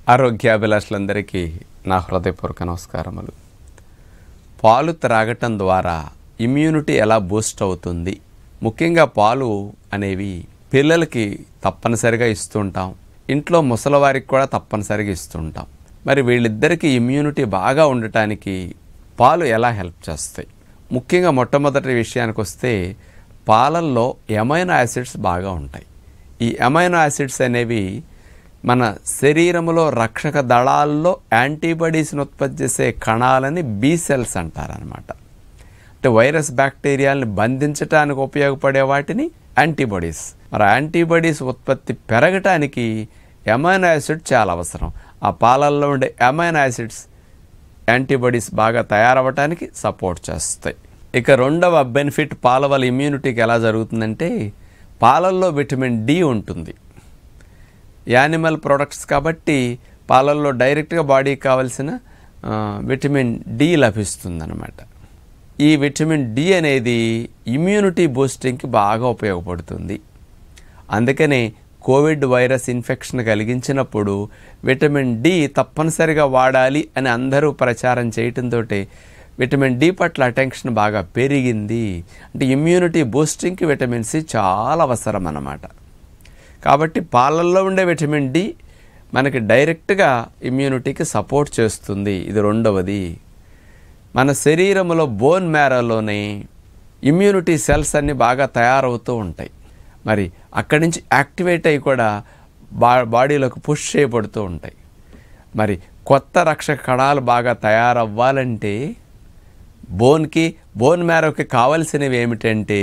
ఆరోగ్యాభిలాషులందరికీ నా హృదయపూర్వక నమస్కారములు పాలు త్రాగటం ద్వారా ఇమ్యూనిటీ ఎలా బూస్ట్ అవుతుంది ముఖ్యంగా పాలు అనేవి పిల్లలకి తప్పనిసరిగా ఇస్తుంటాం ఇంట్లో ముసలివారికి కూడా తప్పనిసరిగా ఇస్తుంటాం మరి వీళ్ళిద్దరికీ ఇమ్యూనిటీ బాగా ఉండటానికి పాలు ఎలా హెల్ప్ చేస్తాయి ముఖ్యంగా మొట్టమొదటి విషయానికి వస్తే పాలల్లో ఎమైనో యాసిడ్స్ బాగా ఉంటాయి ఈ ఎమైనో యాసిడ్స్ అనేవి మన శరీరంలో రక్షక దళాల్లో యాంటీబాడీస్ని ఉత్పత్తి చేసే కణాలని బీ సెల్స్ అంటారనమాట అంటే వైరస్ బ్యాక్టీరియాలని బంధించడానికి ఉపయోగపడే వాటిని యాంటీబాడీస్ మరి యాంటీబాడీస్ ఉత్పత్తి పెరగటానికి ఎమైనో యాసిడ్ చాలా అవసరం ఆ పాలల్లో ఉండే ఎమైనో యాసిడ్స్ యాంటీబాడీస్ బాగా తయారవ్వటానికి సపోర్ట్ చేస్తాయి ఇక రెండవ బెనిఫిట్ పాల వల్ల ఇమ్యూనిటీకి ఎలా జరుగుతుందంటే పాలల్లో విటమిన్ డి ఉంటుంది యానిమల్ ప్రొడక్ట్స్ కాబట్టి పాలల్లో డైరెక్ట్గా బాడీకి కావలసిన ఆ, విటమిన్ డి లభిస్తుందన్నమాట ఈ విటమిన్ డి అనేది ఇమ్యూనిటీ బూస్టింగ్కి బాగా ఉపయోగపడుతుంది అందుకనే కోవిడ్ వైరస్ ఇన్ఫెక్షన్ కలిగించినప్పుడు విటమిన్ డి తప్పనిసరిగా వాడాలి అని అందరూ ప్రచారం చేయటంతో విటమిన్ డి పట్ల అటెన్షన్ బాగా పెరిగింది అంటే ఇమ్యూనిటీ బూస్టింగ్కి విటమిన్ సి చాలా అవసరం అన్నమాట కాబట్టి పాలల్లో ఉండే విటమిన్ డి మనకి డైరెక్ట్గా ఇమ్యూనిటీకి సపోర్ట్ చేస్తుంది ఇది రెండవది మన శరీరంలో బోన్ మ్యారోలోనే ఇమ్యూనిటీ సెల్స్ అన్నీ బాగా తయారవుతూ ఉంటాయి మరి అక్కడి నుంచి యాక్టివేట్ అయ్యి కూడా బా బాడీలోకి పుష్ చేయబడుతూ ఉంటాయి మరి కొత్త రక్షక కణాలు బాగా తయారవ్వాలంటే బోన్కి బోన్ మ్యారోకి కావలసినవి ఏమిటంటే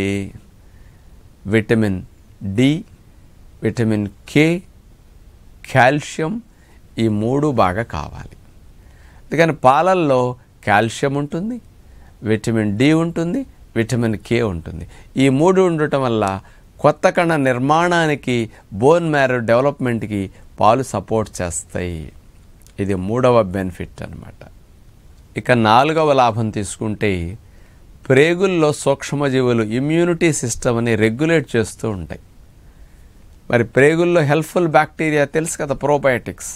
vitamin D vitamin K calcium ఈ మూడు బాగా కావాలి అందుకని పాలల్లో కాల్షియం ఉంటుంది విటమిన్ డి ఉంటుంది విటమిన్ కే ఉంటుంది ఈ మూడు ఉండటం వల్ల కొత్త కణ నిర్మాణానికి బోన్ మ్యారో డెవలప్మెంట్కి పాలు సపోర్ట్ చేస్తాయి ఇది మూడవ బెనిఫిట్ అన్నమాట ఇక నాలుగవ లాభం తీసుకుంటే ప్రేగుల్లో సూక్ష్మజీవులు ఇమ్యూనిటీ సిస్టమ్ని రెగ్యులేట్ చేస్తూ ఉంటాయి మరి ప్రేగుల్లో హెల్ప్ఫుల్ బ్యాక్టీరియా తెలుసు కదా ప్రోబయోటిక్స్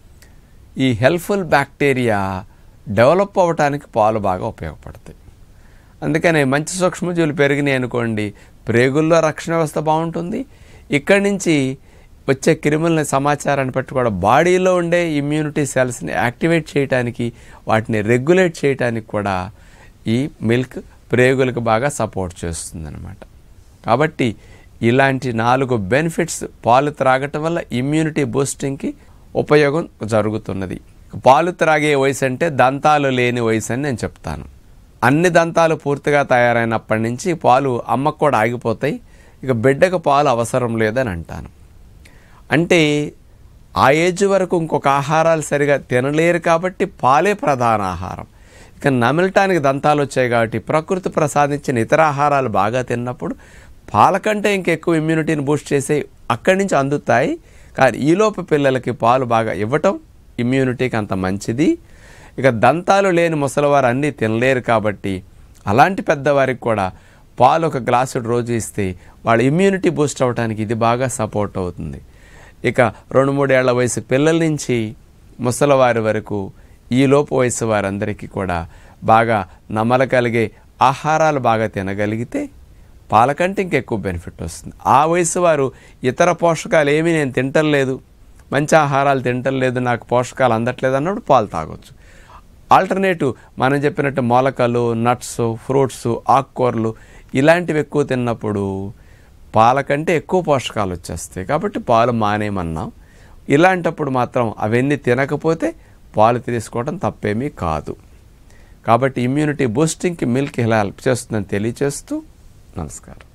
ఈ హెల్ప్ఫుల్ బ్యాక్టీరియా డెవలప్ అవ్వటానికి పాలు బాగా ఉపయోగపడతాయి అందుకనే మంచి సూక్ష్మజీవులు పెరిగినాయి అనుకోండి ప్రేగుల్లో రక్షణ వ్యవస్థ బాగుంటుంది ఇక్కడి నుంచి వచ్చే క్రిముల సమాచారాన్ని బట్టి కూడా బాడీలో ఉండే ఇమ్యూనిటీ సెల్స్ని యాక్టివేట్ చేయడానికి వాటిని రెగ్యులేట్ చేయడానికి కూడా ఈ మిల్క్ ప్రేగులకు బాగా సపోర్ట్ చేస్తుందన్నమాట కాబట్టి ఇలాంటి నాలుగు బెనిఫిట్స్ పాలు త్రాగటం వల్ల ఇమ్యూనిటీ బూస్టింగ్కి ఉపయోగం జరుగుతున్నది పాలు త్రాగే వయసు అంటే దంతాలు లేని వయసు అని నేను చెప్తాను అన్ని దంతాలు పూర్తిగా తయారైనప్పటి నుంచి పాలు అమ్మకు కూడా ఆగిపోతాయి ఇక బిడ్డకు పాలు అవసరం లేదని అంటాను అంటే ఆ ఏజ్ వరకు ఇంకొక ఆహారాలు సరిగా తినలేరు కాబట్టి పాలే ప్రధాన ఆహారం ఇక నమిలటానికి దంతాలు వచ్చాయి కాబట్టి ప్రకృతి ప్రసాదించిన ఇతర ఆహారాలు బాగా తిన్నప్పుడు పాల కంటే ఇంకెక్కువ ఇమ్యూనిటీని బూస్ట్ చేసే అక్కడి నుంచి అందుతాయి కానీ ఈలోపు పిల్లలకి పాలు బాగా ఇవ్వటం ఇమ్యూనిటీకి అంత మంచిది ఇక దంతాలు లేని ముసలివారు అన్నీ తినలేరు కాబట్టి అలాంటి పెద్దవారికి కూడా పాలు ఒక గ్లాసుడు రోజు ఇస్తే వాళ్ళ ఇమ్యూనిటీ బూస్ట్ అవ్వడానికి ఇది బాగా సపోర్ట్ అవుతుంది ఇక రెండు మూడేళ్ల వయసు పిల్లల నుంచి ముసలివారి వరకు ఈ లోపు వయసు వారందరికీ కూడా బాగా నమ్మలగలిగే ఆహారాలు బాగా తినగలిగితే పాల కంటే ఇంకెక్కువ బెనిఫిట్ వస్తుంది ఆ వయసు వారు ఇతర పోషకాలు ఏమీ నేను తింటలేదు మంచి ఆహారాలు తింటలేదు నాకు పోషకాలు అందట్లేదు అన్నప్పుడు పాలు తాగొచ్చు ఆల్టర్నేటివ్ మనం చెప్పినట్టు మొలకలు నట్స్ ఫ్రూట్స్ ఆకుకూరలు ఇలాంటివి ఎక్కువ తిన్నప్పుడు పాల కంటే ఎక్కువ పోషకాలు వచ్చేస్తాయి కాబట్టి పాలు మానేయమన్నాం ఇలాంటప్పుడు మాత్రం అవన్నీ తినకపోతే పాలు తీసుకోవడం తప్పేమీ కాదు కాబట్టి ఇమ్యూనిటీ బూస్టింగ్కి మిల్క్ ఇలా హెల్ప్ చేస్తుందని తెలియచేస్తూ నమస్కారం